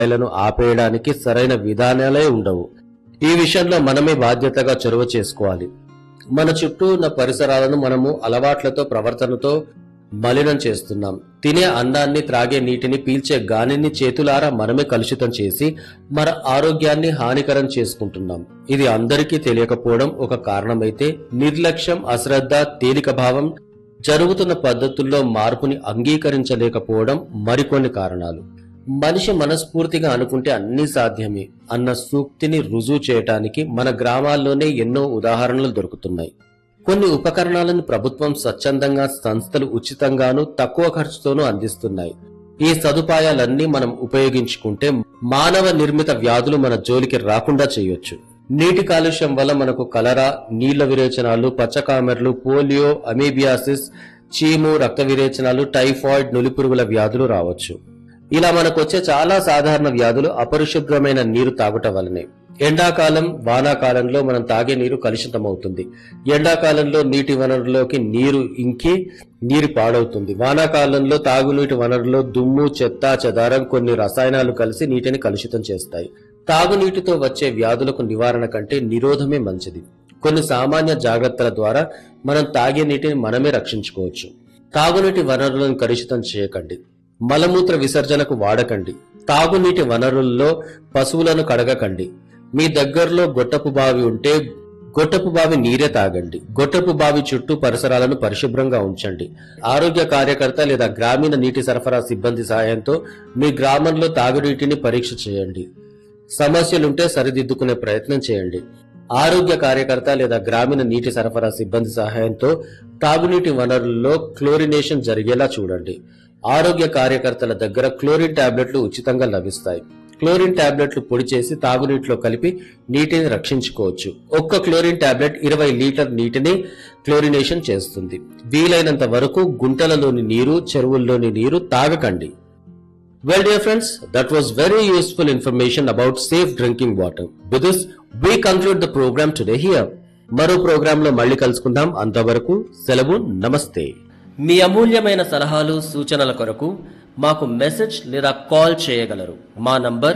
లను ఆపేయడానికి సరైన విధానాలే ఉండవు ఈ విషయంలో మనమే బాధ్యతగా చొరవ చేసుకోవాలి మన చుట్టూ ఉన్న పరిసరాలను మనము అలవాట్లతో ప్రవర్తనతో మలినం చేస్తున్నాం తినే అన్నాన్ని త్రాగే నీటిని పీల్చే గాలిని చేతులారా మనమే కలుషితం చేసి మన ఆరోగ్యాన్ని హానికరం చేసుకుంటున్నాం ఇది అందరికీ తెలియకపోవడం ఒక కారణమైతే నిర్లక్ష్యం అశ్రద్ధ తేలిక భావం జరుగుతున్న పద్ధతుల్లో మార్పుని అంగీకరించలేకపోవడం మరికొన్ని కారణాలు మనిషి మనస్ఫూర్తిగా అనుకుంటే అన్ని సాధ్యమే అన్న సూక్తిని రుజువు చేయటానికి మన గ్రామాల్లోనే ఎన్నో ఉదాహరణలు దొరుకుతున్నాయి కొన్ని ఉపకరణాలను ప్రభుత్వం స్వచ్ఛందంగా సంస్థలు ఉచితంగాను తక్కువ ఖర్చుతోనూ అందిస్తున్నాయి ఈ సదుపాయాలన్నీ మనం ఉపయోగించుకుంటే మానవ నిర్మిత వ్యాధులు మన జోలికి రాకుండా చేయొచ్చు నీటి కాలుష్యం వల్ల మనకు కలరా నీళ్ల విరేచనాలు పచ్చకామెర్లు పోలియో అమీబియాసిస్ చీము రక్త విరేచనాలు టైఫాయిడ్ నులిపురుగుల వ్యాధులు రావచ్చు ఇలా మనకు వచ్చే చాలా సాధారణ వ్యాధులు అపరిశుభ్రమైన నీరు తాగుట వల్లనే ఎండాకాలం వానాకాలంలో మనం తాగే నీరు కలుషితమవుతుంది ఎండాకాలంలో నీటి వనరులోకి నీరు ఇంకి నీరు పాడవుతుంది వానాకాలంలో తాగునీటి వనరులో దుమ్ము చెత్త చెదారం కొన్ని రసాయనాలు కలిసి నీటిని కలుషితం చేస్తాయి తాగునీటితో వచ్చే వ్యాధులకు నివారణ కంటే నిరోధమే మంచిది కొన్ని సామాన్య జాగ్రత్తల ద్వారా మనం తాగే నీటిని మనమే రక్షించుకోవచ్చు తాగునీటి వనరులను కలుషితం చేయకండి మలమూత్ర విసర్జనకు వాడకండి తాగునీటి వనరుల్లో పశువులను కడగకండి మీ దగ్గరలో గొట్టపు బావి ఉంటే గొట్టపు బావి నీరే తాగండి గొట్టపు బావి చుట్టూ పరిసరాలను పరిశుభ్రంగా ఉంచండి ఆరోగ్య కార్యకర్త లేదా గ్రామీణ నీటి సరఫరా సిబ్బంది సహాయంతో మీ గ్రామంలో తాగునీటిని పరీక్ష చేయండి సమస్యలుంటే సరిదిద్దుకునే ప్రయత్నం చేయండి ఆరోగ్య కార్యకర్త లేదా గ్రామీణ నీటి సరఫరా సిబ్బంది సహాయంతో తాగునీటి వనరుల్లో క్లోరినేషన్ జరిగేలా చూడండి ఆరోగ్య కార్యకర్తల దగ్గర క్లోరిన్ టాబ్లెట్లు ఉచితంగా లభిస్తాయి క్లోరిన్ టాబ్లెట్లు పొడి చేసి తాగునీటిలో కలిపి నీటిని రక్షించుకోవచ్చు ఒక్క క్లోరిన్ టాబ్లెట్ ఇరవై లీటర్ నీటిని క్లోరినేషన్ చేస్తుంది వీలైనంత వరకు గుంటలలోని నీరు చెరువుల్లోని నీరు తాగకండి Well, dear friends, that was very useful information about safe drinking water. With this, we conclude the program today here. మరో ప్రోగ్రాంలో మళ్ళీ కలుసుకుందాం అంతవరకు సెలవు నమస్తే మీ అమూల్యమైన సలహాలు సూచనల కొరకు మాకు మెసేజ్ లేదా కాల్ చేయగలరు మా నంబర్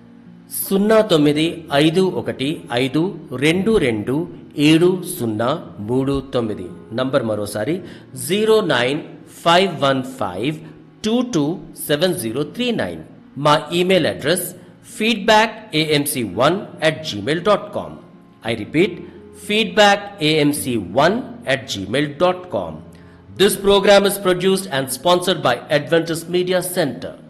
సున్నా తొమ్మిది ఐదు ఒకటి ఐదు రెండు రెండు ఏడు సున్నా మూడు తొమ్మిది నంబర్ మరోసారి zero nine five one five two two seven zero three nine మా email address feedback AMC one at Gmail dot com I repeat feedback amc1 at gmail.com. This program is produced and sponsored by Adventist Media Center.